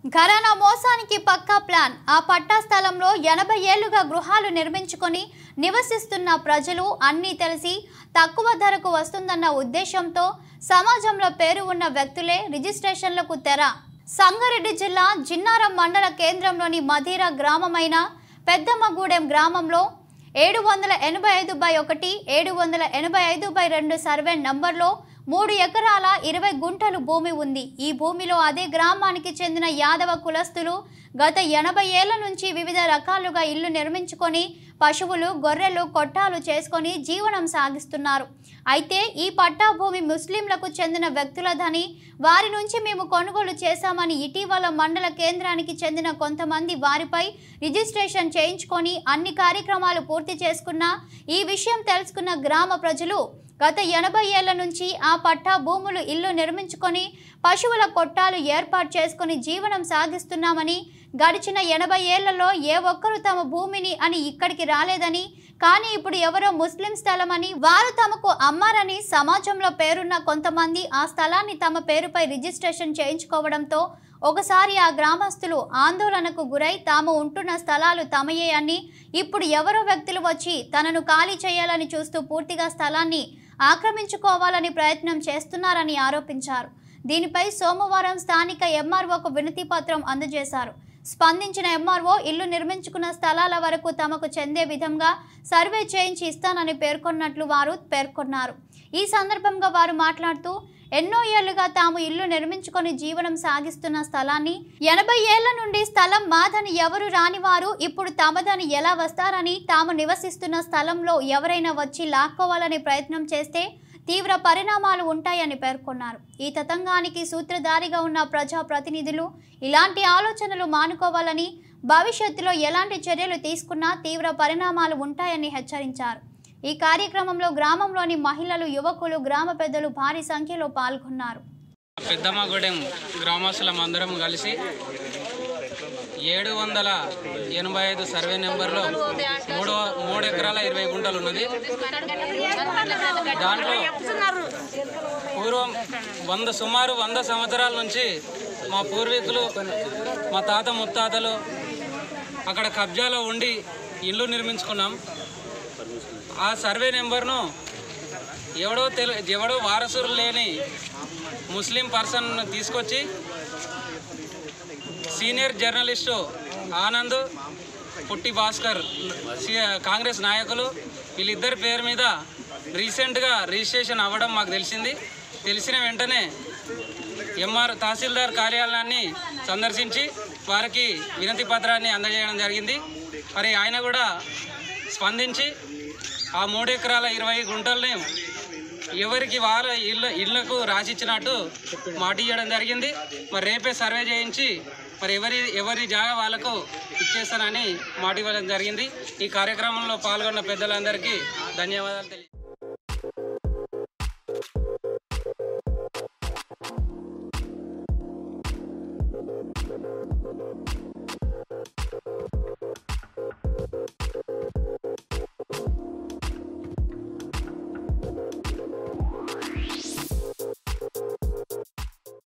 ఘరానా మోసానికి పక్కా ప్లాన్ ఆ పట్టా స్థలంలో ఎనభై ఏళ్లుగా గృహాలు నిర్మించుకొని నివసిస్తున్న ప్రజలు అన్నీ తెలిసి తక్కువ ధరకు వస్తుందన్న ఉద్దేశంతో సమాజంలో పేరు ఉన్న వ్యక్తులే రిజిస్ట్రేషన్లకు తెర సంగారెడ్డి జిల్లా జిన్నారం మండల కేంద్రంలోని మధీర గ్రామమైన పెద్దమ్మగూడెం గ్రామంలో ఏడు వందల ఎనభై ఐదు బై ఒకటి ఏడు వందల ఎనభై ఐదు బై రెండు సర్వే నంబర్లో మూడు ఎకరాల ఇరవై గుంటలు భూమి ఉంది ఈ భూమిలో అదే గ్రామానికి చెందిన యాదవ కులస్తులు గత ఎనభై ఏళ్ల నుంచి వివిధ రకాలుగా ఇల్లు నిర్మించుకొని పశువులు గొర్రెలు కొట్టాలు చేసుకొని జీవనం సాగిస్తున్నారు అయితే ఈ పట్టా భూమి ముస్లింలకు చెందిన వ్యక్తులదని వారి నుంచి మేము కొనుగోలు చేశామని ఇటీవల మండల కేంద్రానికి చెందిన కొంతమంది వారిపై రిజిస్ట్రేషన్ చేయించుకొని అన్ని కార్యక్రమాలు పూర్తి చేసుకున్న ఈ విషయం తెలుసుకున్న గ్రామ ప్రజలు గత ఎనభై ఏళ్ల నుంచి ఆ పట్టా భూములు ఇల్లు నిర్మించుకొని పశువుల కొట్టాలు ఏర్పాటు చేసుకొని జీవనం సాగిస్తున్నామని గడిచిన ఎనభై ఏళ్లలో ఏ ఒక్కరూ తమ భూమిని అని ఇక్కడికి రాలేదని కానీ ఇప్పుడు ఎవరో ముస్లిం స్థలమని వారు తమకు అమ్మారని సమాజంలో పేరున్న కొంతమంది ఆ స్థలాన్ని తమ పేరుపై రిజిస్ట్రేషన్ చేయించుకోవడంతో ఒకసారి ఆ గ్రామస్తులు ఆందోళనకు గురై తాము ఉంటున్న స్థలాలు తమయే అని ఇప్పుడు ఎవరో వ్యక్తులు వచ్చి తనను ఖాళీ చేయాలని చూస్తూ పూర్తిగా స్థలాన్ని ఆక్రమించుకోవాలని ప్రయత్నం చేస్తున్నారని ఆరోపించారు దీనిపై సోమవారం స్థానిక ఎంఆర్ఓకు వినతి పత్రం అందజేశారు స్పందించిన ఎంఆర్ఓ ఇల్లు నిర్మించుకున్న స్థలాల వరకు తమకు చెందే విధంగా సర్వే చేయించి ఇస్తానని పేర్కొన్నట్లు వారు పేర్కొన్నారు ఈ సందర్భంగా వారు మాట్లాడుతూ ఎన్నో ఏళ్లుగా తాము ఇల్లు నిర్మించుకొని జీవనం సాగిస్తున్న స్థలాన్ని ఎనభై ఏళ్ల నుండి స్థలం మాదని ఎవరు రానివారు ఇప్పుడు తమదని ఎలా వస్తారని తాము నివసిస్తున్న స్థలంలో ఎవరైనా వచ్చి లాక్కోవాలని ప్రయత్నం చేస్తే తీవ్ర పరిణామాలు ఉంటాయని పేర్కొన్నారు ఈ తతంగానికి సూత్రధారిగా ఉన్న ప్రజా ప్రతినిధులు ఇలాంటి ఆలోచనలు మానుకోవాలని భవిష్యత్తులో ఎలాంటి చర్యలు తీసుకున్నా తీవ్ర పరిణామాలు ఉంటాయని హెచ్చరించారు ఈ కార్యక్రమంలో గ్రామంలోని మహిళలు యువకులు గ్రామ పెద్దలు భారీ సంఖ్యలో పాల్గొన్నారు పెద్దమ్మగూడెం గ్రామస్తులం అందరం కలిసి ఏడు వందల ఎనభై ఐదు సర్వే నెంబర్లో మూడు మూడు ఎకరాల ఇరవై గుంటలు ఉన్నది దాంట్లో పూర్వం వంద సుమారు వంద సంవత్సరాల నుంచి మా పూర్వీకులు మా తాత ముత్తాతలు అక్కడ కబ్జాలో ఉండి ఇల్లు నిర్మించుకున్నాం ఆ సర్వే నెంబర్ను ఎవడో తెలు ఎవడో వారసులు లేని ముస్లిం పర్సన్ తీసుకొచ్చి సీనియర్ జర్నలిస్టు ఆనంద్ పుట్టి భాస్కర్ సి- కాంగ్రెస్ నాయకులు వీళ్ళిద్దరి పేరు మీద రీసెంట్గా రిజిస్ట్రేషన్ అవ్వడం మాకు తెలిసింది తెలిసిన వెంటనే ఎంఆర్ తహసీల్దార్ కార్యాలయాన్ని సందర్శించి వారికి వినతి పత్రాన్ని అందజేయడం జరిగింది మరి ఆయన కూడా స్పందించి ఆ మూడు ఎకరాల ఇరవై గుంటల్ని ఎవరికి వాళ్ళ ఇళ్ళ ఇళ్లకు రాసిచ్చినట్టు మాట ఇవ్వడం జరిగింది మరి రేపే సర్వే చేయించి మరి ఎవరి ఎవరి జాగా వాళ్ళకు ఇచ్చేస్తానని మాట ఇవ్వడం జరిగింది ఈ కార్యక్రమంలో పాల్గొన్న పెద్దలందరికీ ధన్యవాదాలు తెలియ